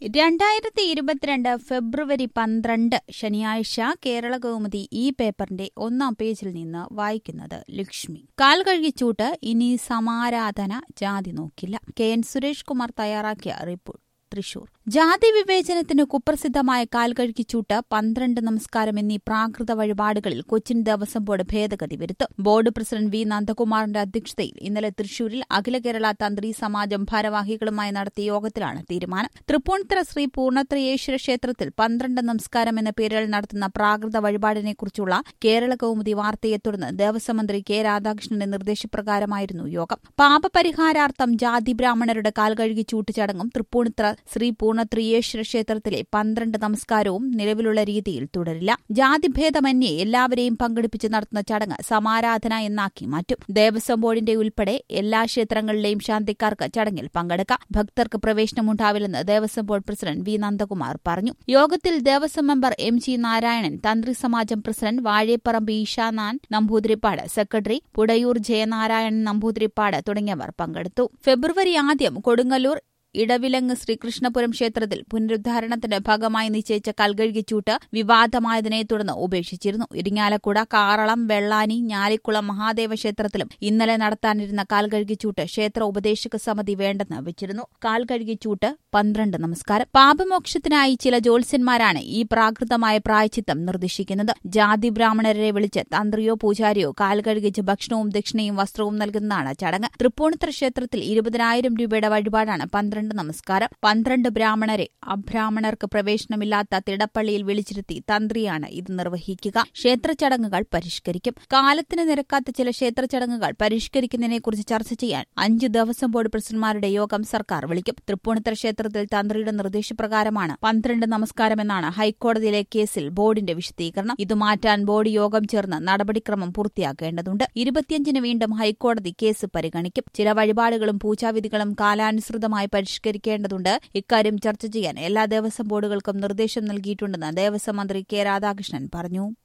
രണ്ടായിരത്തി ഇരുപത്തിരണ്ട് ഫെബ്രുവരി പന്ത്രണ്ട് ശനിയാഴ്ച കേരള കൗമുദി ഈ പേപ്പറിന്റെ ഒന്നാം പേജിൽ നിന്ന് വായിക്കുന്നത് ലക്ഷ്മി കാൽ കഴുകിച്ചൂട്ട് ഇനി സമാരാധന ജാതി നോക്കില്ല കെ എൻ സുരേഷ് കുമാർ തയ്യാറാക്കിയ റിപ്പോർട്ട് തൃശൂർ ജാതി വിവേചനത്തിന് കുപ്രസിദ്ധമായ കാൽകഴുകിച്ചൂട്ട് പന്ത്രണ്ട് നമസ്കാരം എന്നീ പ്രാകൃത വഴിപാടുകളിൽ കൊച്ചിൻ ദേവസ്വം ബോർഡ് ഭേദഗതി വരുത്തും ബോർഡ് പ്രസിഡന്റ് വി നന്ദകുമാറിന്റെ അധ്യക്ഷതയിൽ ഇന്നലെ തൃശൂരിൽ അഖില കേരള തന്ത്രി സമാജം ഭാരവാഹികളുമായി നടത്തിയ യോഗത്തിലാണ് തീരുമാനം തൃപ്പൂണിത്തറ ശ്രീ പൂർണ്ണത്രയേശ്വര ക്ഷേത്രത്തിൽ പന്ത്രണ്ട് നമസ്കാരം എന്ന പേരിൽ നടത്തുന്ന പ്രാകൃത വഴിപാടിനെക്കുറിച്ചുള്ള കേരള കൗമുദി വാർത്തയെ തുടർന്ന് ദേവസ്വം മന്ത്രി കെ രാധാകൃഷ്ണന്റെ നിർദ്ദേശപ്രകാരമായിരുന്നു യോഗം പാപപരിഹാരാർത്ഥം ജാതി ബ്രാഹ്മണരുടെ കാൽകഴുകി ചൂട്ട് ചടങ്ങും തൃപ്പൂണിത്തറ ശ്രീ പൂർണ്ണ ത്രിയേശ്വര ക്ഷേത്രത്തിലെ പന്ത്രണ്ട് നമസ്കാരവും നിലവിലുള്ള രീതിയിൽ തുടരില്ല ജാതിഭേദമന്യേ എല്ലാവരെയും പങ്കെടുപ്പിച്ച് നടത്തുന്ന ചടങ്ങ് സമാരാധന എന്നാക്കി മാറ്റും ദേവസ്വം ബോർഡിന്റെ ഉൾപ്പെടെ എല്ലാ ക്ഷേത്രങ്ങളിലെയും ശാന്തിക്കാർക്ക് ചടങ്ങിൽ പങ്കെടുക്കാം ഭക്തർക്ക് പ്രവേശനമുണ്ടാവില്ലെന്ന് Devaswom board president V Nandakumar പറഞ്ഞു യോഗത്തിൽ Devaswom member M G Narayanan തന്ത്രി സമാജം പ്രസിഡന്റ് വാഴേപ്പറമ്പ് ഈശാനാൻ നമ്പൂതിരിപ്പാട് സെക്രട്ടറി പുടയൂർ ജയനാരായണൻ നമ്പൂതിരിപ്പാട് തുടങ്ങിയവർ പങ്കെടുത്തു ഫെബ്രുവരി ആദ്യം കൊടുങ്ങല്ലൂർ ഇടവിലങ്ങ് ശ്രീകൃഷ്ണപുരം ക്ഷേത്രത്തിൽ പുനരുദ്ധാരണത്തിന്റെ ഭാഗമായി നിശ്ചയിച്ച കൽകഴുകിച്ചൂട്ട് വിവാദമായതിനെ തുടർന്ന് ഉപേക്ഷിച്ചിരുന്നു ഇരിങ്ങാലക്കുട കാറളം വെള്ളാനി ഞാലിക്കുളം മഹാദേവ ക്ഷേത്രത്തിലും ഇന്നലെ നടത്താനിരുന്ന കാൽകഴുകിച്ചൂട്ട് ക്ഷേത്ര ഉപദേശക സമിതി വേണ്ടെന്ന് വെച്ചിരുന്നു കാൽകഴുകിച്ചൂട്ട് പന്ത്രണ്ട് നമസ്കാരം പാപമോക്ഷത്തിനായി ചില ജ്യോത്സ്യന്മാരാണ് ഈ പ്രാകൃതമായ പ്രായച്ചിത്തം നിർദ്ദേശിക്കുന്നത് ജാതി ബ്രാഹ്മണരെ വിളിച്ച് തന്ത്രിയോ പൂജാരിയോ കാൽകഴുകിച്ച് ഭക്ഷണവും ദക്ഷിണയും വസ്ത്രവും നൽകുന്നതാണ് ചടങ്ങ് തൃപ്പൂണിത്തറ ക്ഷേത്രത്തിൽ ഇരുപതിനായിരം രൂപയുടെ വഴിപാടാണ് പന്ത്രണ്ട് നമസ്കാരം പന്ത്രണ്ട് ബ്രാഹ്മണരെ അബ്രാഹ്മണർക്ക് പ്രവേശനമില്ലാത്ത തിടപ്പള്ളിയിൽ വിളിച്ചിരുത്തി തന്ത്രിയാണ് ഇത് നിർവഹിക്കുക ക്ഷേത്ര ചടങ്ങുകൾ പരിഷ്കരിക്കും കാലത്തിന് നിരക്കാത്ത ചില ക്ഷേത്ര ചടങ്ങുകൾ പരിഷ്കരിക്കുന്നതിനെക്കുറിച്ച് ചർച്ച ചെയ്യാൻ അഞ്ച് ദേവസ്വം ബോർഡ് പ്രസിഡന്റ്മാരുടെ യോഗം സർക്കാർ വിളിക്കും തൃപ്പൂണിത്തറ ക്ഷേത്രത്തിൽ തന്ത്രിയുടെ നിർദ്ദേശപ്രകാരമാണ് പന്ത്രണ്ട് നമസ്കാരമെന്നാണ് ഹൈക്കോടതിയിലെ കേസിൽ ബോർഡിന്റെ വിശദീകരണം ഇത് മാറ്റാൻ ബോർഡ് യോഗം ചേർന്ന് നടപടിക്രമം പൂർത്തിയാക്കേണ്ടതുണ്ട് ഇരുപത്തിയഞ്ചിന് വീണ്ടും ഹൈക്കോടതി കേസ് പരിഗണിക്കും ചില വഴിപാടുകളും പൂജാവിധികളും കാലാനുസൃതമായി പരിഷ്കരിക്കേണ്ടതുണ്ട് ഇക്കാര്യം ചർച്ച ചെയ്യാൻ എല്ലാ ദേവസ്വം ബോർഡുകൾക്കും നിർദ്ദേശം നൽകിയിട്ടുണ്ടെന്ന് ദേവസ്വം മന്ത്രി കെ രാധാകൃഷ്ണൻ പറഞ്ഞു